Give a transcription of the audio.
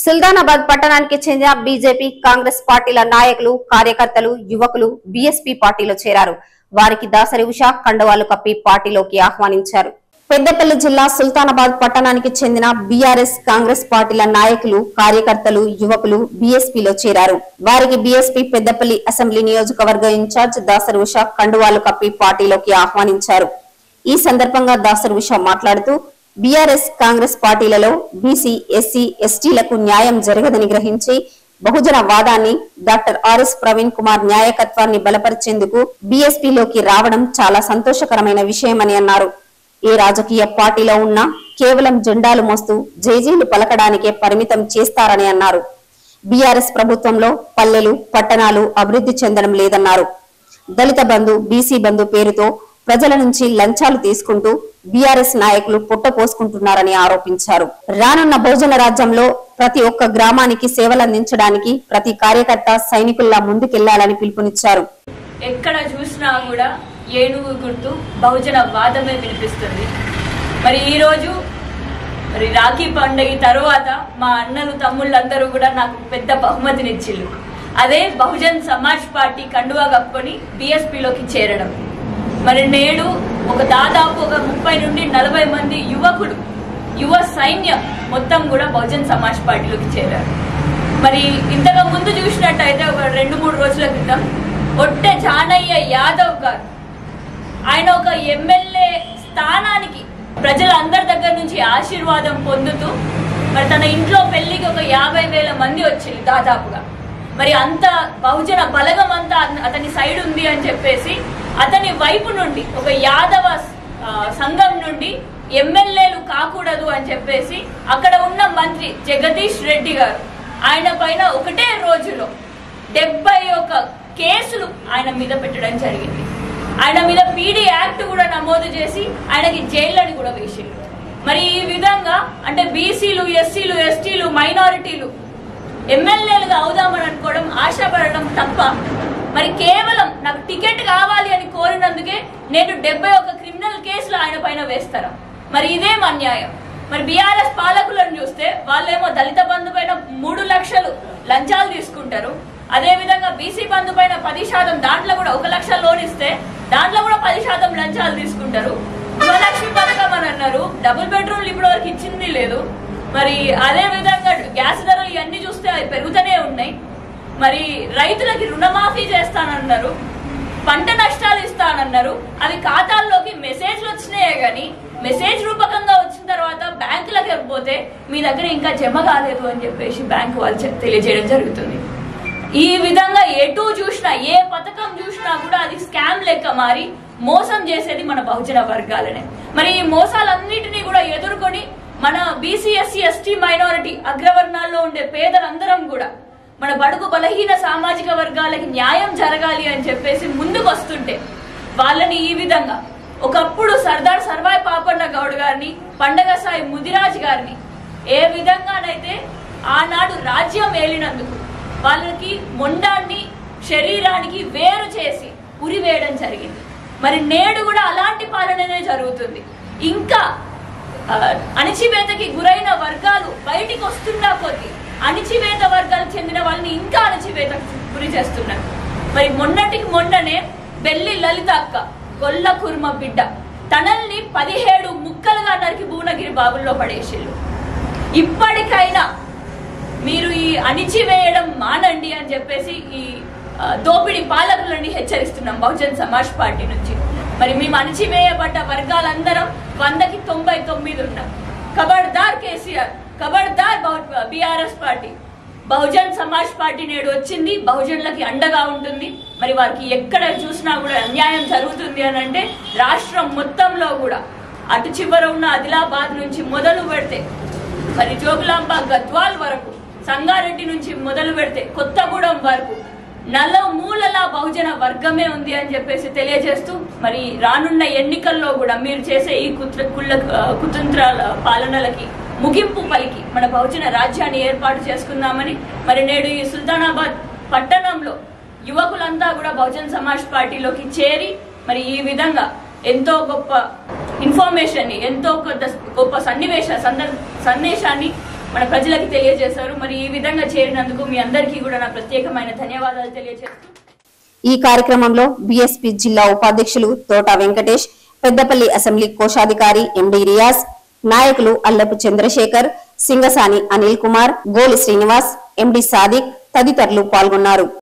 సుల్తానాబాద్ పట్టణానికి చెందిన బీజేపీ కాంగ్రెస్ పార్టీల నాయకులు కార్యకర్తలు యువకులు బీఎస్పీ పార్టీలో చేరారు వారికి దాసరి ఉషా కండవాలు కప్పి పార్టీలోకి ఆహ్వానించారు పెద్దపల్లి జిల్లా సుల్తానాబాద్ పట్టణానికి చెందిన బీఆర్ఎస్ కాంగ్రెస్ పార్టీల నాయకులు కార్యకర్తలు యువకులు బీఎస్పీలో చేరారు వారికి బీఎస్పీ పెద్దపల్లి అసెంబ్లీ నియోజకవర్గ ఇన్ఛార్జ్ దాసరి ఉషా కండువాలు కప్పి పార్టీలోకి ఆహ్వానించారు ఈ సందర్భంగా దాసరి ఉషా మాట్లాడుతూ బీఆర్ఎస్ కాంగ్రెస్ పార్టీలలో బీసీ ఎస్సీ ఎస్టీలకు న్యాయం జరగదని గ్రహించి బహుజన వాదాన్ని డాక్టర్ ఆర్ఎస్ ప్రవీణ్ కుమార్ న్యాయకత్వాన్ని బలపరిచేందుకు బీఎస్పీలోకి రావడం చాలా సంతోషకరమైన విషయమని అన్నారు ఏ రాజకీయ పార్టీలో ఉన్నా కేవలం జెండాలు మోస్తూ జేజీలు పలకడానికే పరిమితం చేస్తారని అన్నారు బీఆర్ఎస్ ప్రభుత్వంలో పల్లెలు పట్టణాలు అభివృద్ధి చెందడం లేదన్నారు దళిత బంధు బీసీ బంధు పేరుతో ప్రజల నుంచి లంచాలు తీసుకుంటూ బీఆర్ఎస్ నాయకులు పుట్టపోసుకుంటున్నారని ఆరోపించారు రానున్న భోజన రాజ్యంలో ప్రతి ఒక్క గ్రామానికి సేవలందించడానికి ప్రతి కార్యకర్త సైనికుల్లా ముందుకెళ్లాలని పిలుపునిచ్చారు ఎక్కడ చూసినా కూడా ఏనుగు గుర్తు బహుజన వాదమే వినిపిస్తుంది మరి ఈ రోజు మరి రాఖీ పండుగ తర్వాత మా అన్నలు తమ్ముళ్ళందరూ కూడా నాకు పెద్ద బహుమతినిచ్చిళ్ళు అదే బహుజన్ సమాజ్ పార్టీ కండువా కప్పుకొని బీఎస్పీలోకి చేరడం మరి నేడు ఒక దాదాపు ఒక ముప్పై నుండి నలభై మంది యువకులు యువ సైన్యం మొత్తం కూడా బహుజన్ సమాజ్ పార్టీలోకి చేరారు మరి ఇంతకు ముందు చూసినట్టయితే ఒక రెండు మూడు రోజుల క్రితం ఒట్టె జానయ్య యాదవ్ గారు ఆయన ఒక ఎమ్మెల్యే స్థానానికి ప్రజలందరి దగ్గర నుంచి ఆశీర్వాదం పొందుతూ మరి తన ఇంట్లో పెళ్లికి ఒక యాభై వేల మంది వచ్చింది దాదాపుగా మరి అంత బహుజన బలగం అంతా అతని- అతని సైడ్ ఉంది అని చెప్పేసి అతని వైపు నుండి ఒక యాదవ ఆ, సంఘం నుండి ఎమ్మెల్యేలు కాకూడదు అని చెప్పేసి అక్కడ ఉన్న మంత్రి జగదీష్ రెడ్డి గారు ఆయన పైన ఒకటే రోజులో డెబ్బై ఒక కేసులు ఆయన మీద పెట్టడం జరిగింది ఆయన మీద పీడీ యాక్ట్ కూడా నమోదు చేసి ఆయనకి జైళ్ళని కూడా వేసిండు మరి ఈ విధంగా అంటే బీసీలు ఎస్సీలు ఎస్టీలు మైనారిటీలు ఎమ్మెల్యేలుగా అవుదామని అనుకోవడం ఆశపడడం తప్ప మరి కేవలం నాకు టికెట్ కావాలి అని కోరినందుకే నేను డెబ్బై ఒక క్రిమినల్ కేసులు ఆయన పైన వేస్తారా మరి ఇదేం అన్యాయం మరి బీఆర్ఎస్ పాలకులను చూస్తే వాళ్ళేమో దళిత బంధు పైన మూడు లక్షలు లంచాలు తీసుకుంటారు అదే విధంగా బీసీ బంధు పైన పది శాతం దాంట్లో కూడా ఒక లక్ష లోన్ ఇస్తే దాంట్లో కూడా పది శాతం లంచాలు తీసుకుంటారు గృహలక్ష్మి పథకం అని అన్నారు డబుల్ బెడ్రూమ్లు ఇప్పటి వరకు ఇచ్చింది లేదు మరి అదే విధంగా గ్యాస్ ధరలు ఇవన్నీ చూస్తే అవి పెరుగుతూనే ఉన్నాయి మరి రైతులకి రుణమాఫీ చేస్తానన్నారు పంట నష్టాలు ఇస్తానన్నారు అవి ఖాతాల్లోకి మెసేజ్లు వచ్చినాయే గాని మెసేజ్ రూపకంగా వచ్చిన తర్వాత బ్యాంకులకు పోతే మీ దగ్గర ఇంకా జమ కాలేదు అని చెప్పేసి బ్యాంకు వాళ్ళు చెప్- తెలియజేయడం జరుగుతుంది ఈ విధంగా ఎటు చూసినా ఏ పథకం చూసినా కూడా అది స్కామ్ లెక్క మారి మోసం చేసేది మన బహుజన వర్గాలనే మరి ఈ మోసాలన్నిటినీ కూడా ఎదుర్కొని మన బీసీ ఎస్సీ ఎస్టీ మైనారిటీ అగ్రవర్ణాల్లో ఉండే పేదలందరం కూడా మన బడుగు బలహీన సామాజిక వర్గాలకి న్యాయం జరగాలి అని చెప్పేసి ముందుకు వస్తుంటే వాళ్ళని ఈ విధంగా ఒకప్పుడు సర్దార్ సర్వాయి పాపన్న గౌడ్ గారిని పండగ సాయి ముదిరాజ్ గారిని ఏ విధంగానైతే ఆనాడు రాజ్యం ఏలినందుకు వాళ్ళకి మొండాన్ని శరీరానికి వేరు చేసి ఉరివేయడం జరిగింది మరి నేడు కూడా అలాంటి పాలననే జరుగుతుంది ఇంకా ఆ, అణిచివేతకి గురైన వర్గాలు బయటికి వస్తున్నా కొద్దీ అణిచివేత వర్గాలకు చెందిన వాళ్ళని ఇంకా అణిచివేత గురి చేస్తున్నారు మరి మొన్నటికి మొన్ననే బెల్లి లలిత అక్క గొల్ల కుర్మ బిడ్డ తనల్ని పదిహేడు ముక్కలుగా నరికి భువనగిరి బాబుల్లో పడేసిళ్ళు ఇప్పటికైనా మీరు ఈ అణిచివేయడం మానండి అని చెప్పేసి ఈ ఆ, దోపిడీ పాలకులని హెచ్చరిస్తున్నాం బహుజన్ సమాజ్ పార్టీ నుంచి మరి మేము అణిచివేయబడ్డ వర్గాలందరం వందకి తొంభై తొమ్మిది ఉన్నాం కబడ్దార్ కేసీఆర్ కబడ్దార్ BRS party Bahujan Samaj party నేడు వచ్చింది బహుజనులకి అండగా ఉంటుంది మరి వారికి ఎక్కడ చూసినా కూడా అన్యాయం జరుగుతుంది అని అంటే రాష్ట్రం మొత్తంలో కూడా అటు చివర ఉన్న ఆదిలాబాద్ నుంచి మొదలు పెడితే మరి జోగులాంబ గద్వాల్ వరకు సంగారెడ్డి నుంచి మొదలు పెడితే కొత్తగూడెం వరకు నల్ల మూలలా బహుజన వర్గమే ఉంది అని చెప్పేసి తెలియజేస్తూ మరి రానున్న ఎన్నికల్లో కూడా మీరు చేసే ఈ కుట్ర కుళ్ళ ఆ, కుతంత్రాల పాలనలకి ముగింపు పలికి మన బహుజన రాజ్యాన్ని ఏర్పాటు చేసుకుందామని మరి నేడు ఈ సుల్తానాబాద్ పట్టణంలో యువకులంతా కూడా బహుజన్ సమాజ్ పార్టీలోకి చేరి మరి ఈ విధంగా ఎంతో గొప్ప ఇన్ఫర్మేషన్ ని ఎంతో కొత్త గొప్ప సన్నివేశ సందర్ సందేశాన్ని మన ప్రజలకు తెలియజేశారు మరి ఈ విధంగా చేరినందుకు మీ అందరికీ కూడా నా ప్రత్యేకమైన ధన్యవాదాలు తెలియజేస్తూ ఈ కార్యక్రమంలో బీఎస్పీ జిల్లా ఉపాధ్యక్షులు తోట వెంకటేష్ పెద్దపల్లి అసెంబ్లీ కోశాధికారి ఎండి రియాజ్ నాయకులు అల్లపు చంద్రశేఖర్ సింగసాని అనిల్ కుమార్ గోలి శ్రీనివాస్ ఎండి సాదిక్ తదితరులు పాల్గొన్నారు